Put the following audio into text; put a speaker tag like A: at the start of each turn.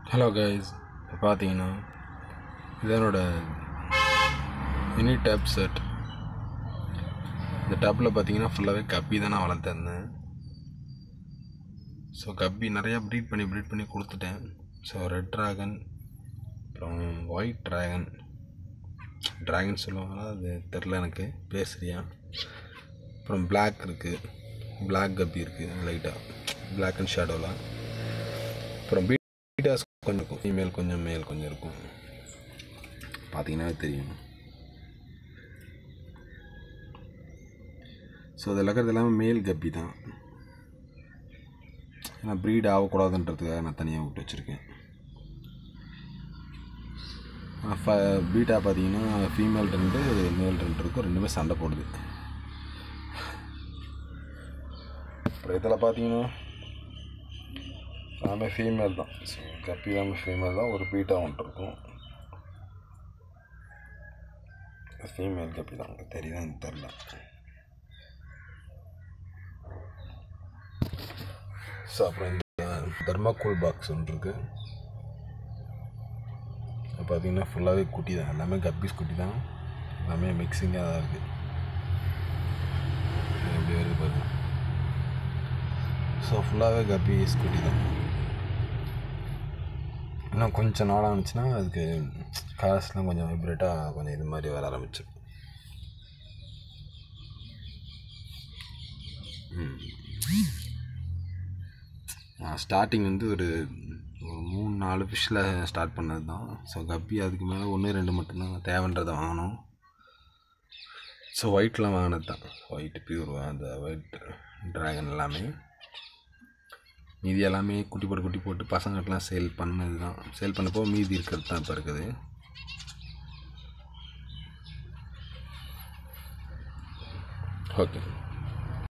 A: hello guys இப்போ பார்த்தீங்கன்னா இது என்னோட மினி டேப் செட் இந்த டேப்பில் பார்த்தீங்கன்னா ஃபுல்லாகவே கப்பி தான் நான் வளர்த்துருந்தேன் ஸோ கப்பி நிறையா ப்ரீட் பண்ணி ப்ரீட் பண்ணி கொடுத்துட்டேன் ஸோ ரெட் ட்ராகன் அப்புறம் ஒயிட் ட்ராகன் ட்ராகன் சொல்லுவாங்களா அது தெரில எனக்கு பேர் சரியா அப்புறம் பிளாக் இருக்குது பிளாக் கப்பி இருக்குது லைட்டாக பிளாக் அண்ட் ஷேடோவில் அப்புறம் பீட்டாஸ் கொஞ்சம் இருக்கும் ஃபீமேல் கொஞ்சம் மேல் கொஞ்சம் இருக்கும் பார்த்தீங்கன்னா தெரியும் ஸோ அதில் இருக்கிறது எல்லாமே மேல் கப்பி தான் ஏன்னா ப்ரீட் ஆகக்கூடாதுன்றதுக்காக நான் தனியாக விட்டு வச்சுருக்கேன் பீட்டா பார்த்தீங்கன்னா ஃபீமேல் ரெண்டு மேல் ரெண்டு இருக்கும் ரெண்டுமே சண்டை போடுது அப்புறம் இதில் பார்த்தீங்கன்னா எல்லாமே ஃபீமேல் தான் ஸோ கப்பி எல்லாமே ஃபீமேல் தான் ஒரு பீட்டா ஒன்று இருக்கும் ஃபீமேல் கப்பி தான் உங்களுக்கு தெரியுதான்னு தெரில ஸோ அப்புறம் இந்த தர்மாக்கோல் பாக்ஸ் ஒன்று இருக்குது பார்த்தீங்கன்னா ஃபுல்லாகவே குட்டி தான் எல்லாமே கப்பீஸ் குட்டி தான் எல்லாமே மிக்சிங்காக தான் இருக்குது எப்படி வருது பாருங்க ஸோ ஃபுல்லாகவே கப்பீஸ் குட்டி தான் இன்னும் கொஞ்சம் நாளாக இருந்துச்சுன்னா அதுக்கு காசுலாம் கொஞ்சம் வைப்ரேட்டாக கொஞ்சம் இது மாதிரி வர ஆரம்பிச்சிடும் ஸ்டார்டிங் வந்து ஒரு ஒரு மூணு நாலு ஃபிஷ்ஷில் ஸ்டார்ட் பண்ணது தான் ஸோ கப்பி அதுக்கு மேலே ஒன்று ரெண்டு மட்டும்தான் தேவைன்றதை வாங்கினோம் ஸோ ஒயிட்லாம் வாங்கினது தான் ஒயிட் பியூர் அந்த ஒயிட் ட்ராகன் எல்லாமே மீதி எல்லாமே குட்டி போட்டு குட்டி போட்டு பசங்கள்ட்டலாம் சேல் பண்ணது தான் சேல் பண்ணப்போ மீதி இருக்கிறது தான் இப்போ இருக்குது ஓகே